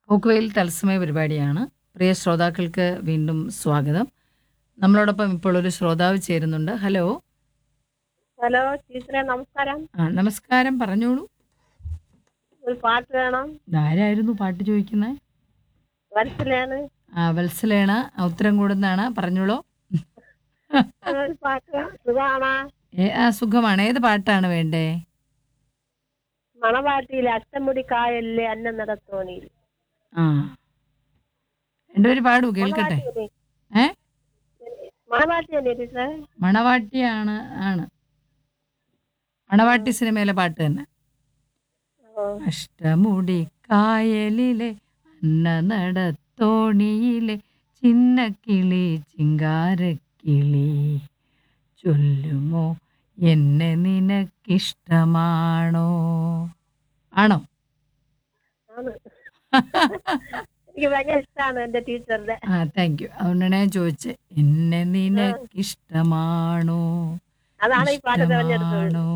പോക്കുവെയിൽ തത്സമയ പരിപാടിയാണ് പ്രിയ ശ്രോതാക്കൾക്ക് വീണ്ടും സ്വാഗതം നമ്മളോടൊപ്പം ഇപ്പോൾ ഒരു ശ്രോതാവ് ചേരുന്നുണ്ട് ഹലോ ഹലോ ടീച്ചറെ നമസ്കാരം ആ നമസ്കാരം പറഞ്ഞോളൂ ഒരു പാട്ട് വേണം ഇതാരായിരുന്നു പാട്ട് ചോദിക്കുന്നത് വരച്ചിലാണ് ആ വത്സലേണ ഉത്തരം കൂടുന്നതാണ് പറഞ്ഞോളൂ ഒരു പാട്ട് സുഖാണോ ഏ, ആ സുഖമാണ് ഏത് പാട്ടാണ് വേണ്ടേ മണവാട്ടിയിലെ അഷ്ടമുടി കായലിലെ അന്ന നടത്തോണിയിൽ ആ രണ്ടുപേര് പാടൂ കേൾക്കട്ടെ ഏ മണവാട്ടി തന്നെ ടീച്ചറെ മണവാട്ടിയാണ് ആണ് മണവാട്ടി സിനിമയിലെ പാട്ട് തന്നെ ഓ, അഷ്ടമുടി കായലിലെ അന്ന നടത്തോണിയിലെ ചിന്നക്കിളി ചിങ്കാരക്കിളി ചൊല്ലുമോ എന്നെ നിനക്കിഷ്ടമാണോ ആണോ ആണ് എനിക്ക് ഭയങ്കര ഇഷ്ടമാണ് എന്റെ ടീച്ചറുടെ ആ താങ്ക് യു അതുകൊണ്ടാണ് ഞാൻ ചോദിച്ചത് എന്നെ നിനക്കിഷ്ടമാണോ അതാണ് ഈ പാട്ട് തെരഞ്ഞെടുത്തത് ഇഷ്ടമാണോ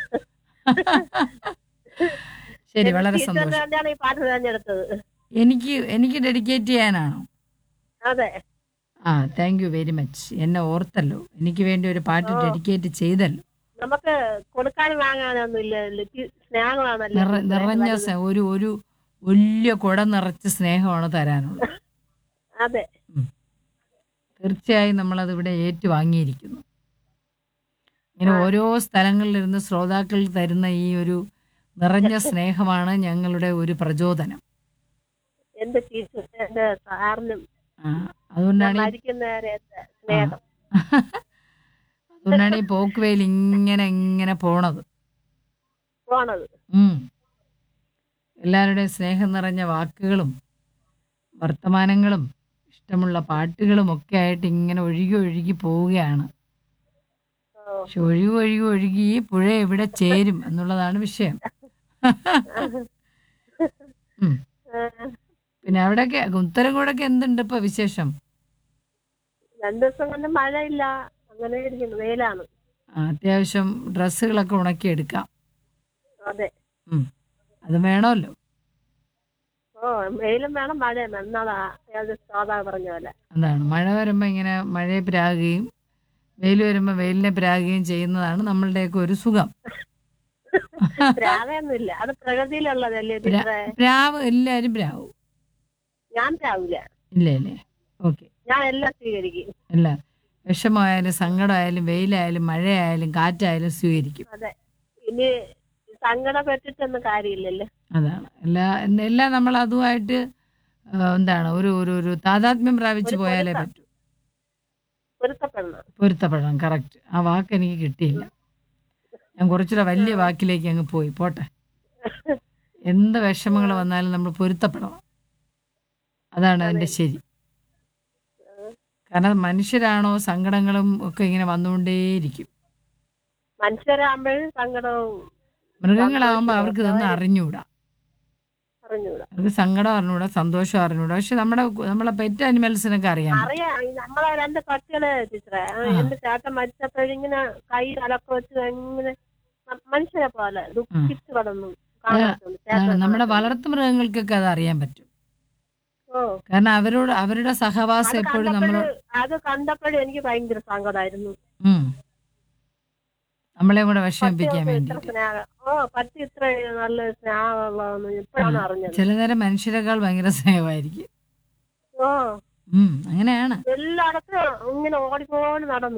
ശരി വളരെ ടീച്ചറിന്റെ സന്തോഷം തന്നെയാണ് ഈ പാട്ട് തെരഞ്ഞെടുത്തത് എനിക്ക് എനിക്ക് ഡെഡിക്കേറ്റ് ചെയ്യാനാണോ അതെ ആ താങ്ക് യു വെരി മച്ച് എന്നെ ഓർത്തല്ലോ എനിക്ക് വേണ്ടി ഒരു പാട്ട് ഓ. ഡെഡിക്കേറ്റ് ചെയ്തല്ലോ നമുക്ക് കൊടുക്കാനും വാങ്ങാനൊന്നും ഇല്ല സ്നേഹമാണല്ലോ നിറ- ടീച്ചറെ നിറഞ്ഞ വലുത്. സ്നേ- ഒരു ഒരു വലിയ കുട നിറച്ച സ്നേഹമാണ് തരാനുള്ളത് അതെ തീർച്ചയായും നമ്മളത് ഇവിടെ ഏറ്റുവാങ്ങിയിരിക്കുന്നു ഇങ്ങനെ ആ. ഓരോ സ്ഥലങ്ങളിലിരുന്ന് ശ്രോതാക്കൾ തരുന്ന ഈ ഒരു നിറഞ്ഞ സ്നേഹമാണ് ഞങ്ങളുടെ ഒരു പ്രചോദനം എന്റെ ടീച്ചർ എന്റെ സാറിനും ആ, അതുകൊണ്ടാണ് ഈ മരിക്കുന്നവരെ സ്നേഹം അതുകൊണ്ടാണ് ഈ പോക്കുവേൽ ഇങ്ങനെ ഇങ്ങനെ പോണത് പോണത് ഉം. എല്ലാവരുടെയും സ്നേഹം നിറഞ്ഞ വാക്കുകളും വർത്തമാനങ്ങളും ഇഷ്ടമുള്ള പാട്ടുകളും ഒക്കെ ആയിട്ട് ഇങ്ങനെ ഒഴുകി ഒഴുകി പോവുകയാണ് ഓ. പക്ഷെ ഒഴുകി ഒഴുകി ഒഴുകി ഈ പുഴ എവിടെ ചേരും എന്നുള്ളതാണ് വിഷയം ഉം. ആ, പിന്നെ അവിടെയൊക്കെ ഉത്തരം കൂടൊക്കെ എന്തുണ്ട് ഇപ്പൊ വിശേഷം രണ്ടു ദിവസം കൊണ്ട് മഴയില്ല അങ്ങനെ ഇരിക്കുന്നു വെയിലാണ് ആ, അത്യാവശ്യം ഡ്രസ്സുകളൊക്കെ ഉണക്കിയെടുക്കാം അതെ ഉം. അത് വേണമല്ലോ ഓ വെയിലും വേണം മഴയും വേണം എന്നാളാ ഏത് സാധാ പറഞ്ഞ പോലെ അതാണ് മഴ വരുമ്പോൾ ഇങ്ങനെ മഴയെ പ്രാകുകയും വെയിൽ വരുമ്പോൾ വെയിലിനെ പ്രാകുകയും ചെയ്യുന്നതാണ് നമ്മളുടെയൊക്കെ ഒരു സുഖം പ്രാവയൊന്നുമില്ല അത് പ്രകൃതിയിലുള്ളതല്ലേ പ്രാ- ടീച്ചറെ പ്രാവ് എല്ലാവരും പ്രാവും ഞാൻ പ്രാവില്ല ഇല്ല ഇല്ലേ ഓക്കെ ഞാൻ എല്ലാം സ്വീകരിക്കും അല്ല വിഷമമായാലും സങ്കടമായാലും വെയിലായാലും മഴയായാലും കാറ്റായാലും സ്വീകരിക്കും അതെ ഇനി സങ്കടപ്പെട്ടിട്ടൊന്നും കാര്യമില്ലല്ലോ അതാണ് എല്ലാ എല്ലാം നമ്മൾ അതുമായിട്ട് ആ, എന്താണ് ഒരു ഒരു ഒരു താതാത്മ്യം പ്രാപിച്ചു ഒരു പോയാലേ പൊരുത്തം. പറ്റൂ പൊരുത്തപ്പെടണം പൊരുത്തപ്പെടണം കറക്റ്റ് ആ വാക്ക് എനിക്ക് കിട്ടിയില്ല ഞാൻ കുറച്ചുകൂടെ വലിയ വാക്കിലേക്ക് അങ്ങ് പോയി പോട്ടെ എന്ത് വിഷമങ്ങൾ വന്നാലും നമ്മൾ പൊരുത്തപ്പെടണം അതാണ് അതിൻ്റെ ശരി കാരണം മനുഷ്യരാണോ സങ്കടങ്ങളും ഒക്കെ ഇങ്ങനെ വന്നുകൊണ്ടേയിരിക്കും മനുഷ്യരാകുമ്പോഴും സങ്കടവും മൃഗങ്ങളാവുമ്പോൾ അവർക്ക് ഇതൊന്നും അറിഞ്ഞുകൂടാ അറിഞ്ഞൂടാ അവർക്ക് സങ്കടം അറിഞ്ഞൂടാ സന്തോഷം അറിഞ്ഞൂടാ പക്ഷെ നമ്മുടെ നമ്മളെ പെറ്റ് അനിമൽസിനൊക്കെ അറിയാം അറിയാം ഈ നമ്മളെ രണ്ട് പട്ടികള് ടീച്ചറെ ആ, ആ. എന്റെ ചേട്ടൻ മരിച്ചപ്പോഴിങ്ങനെ കൈ അലക്ക വെച്ച് ഇങ്ങനെ മ- മനുഷ്യരെ പോലെ ദുഃഖിച്ച് കടന്നു കാണാത്തുണ്ട് ചേട്ടൻ നമ്മുടെ കാണാത്തുണ്ട്. വളർത്തു മൃഗങ്ങൾക്കൊക്കെ അത് അറിയാൻ പറ്റും ഓ കാരണം അവരോട് അവരുടെ സഹവാസം അത് എപ്പോഴും നമ്മൾ കണ്ടപ്പോഴും അത് കണ്ടപ്പോഴും എനിക്ക് ഭയങ്കര സങ്കടമായിരുന്നു നമ്മളെ കൂടെ വിഷമിപ്പിക്കാൻ പട്ടികൾക്ക് ഇത്ര വേണ്ടിയിട്ട് സ്നേഹം ഓ പട്ടി ഇത്ര നല്ല സ്നേഹമുള്ളതെന്ന് ഇപ്പോഴാണ് അറിഞ്ഞത് ചില നേരം മനുഷ്യരെക്കാൾ ഭയങ്കര സ്നേഹമായിരിക്കും ഓ ഉം അങ്ങനെയാണ് എല്ലായിടത്തും ഇങ്ങനെ ഓടിക്കൊണ്ട് നടന്നു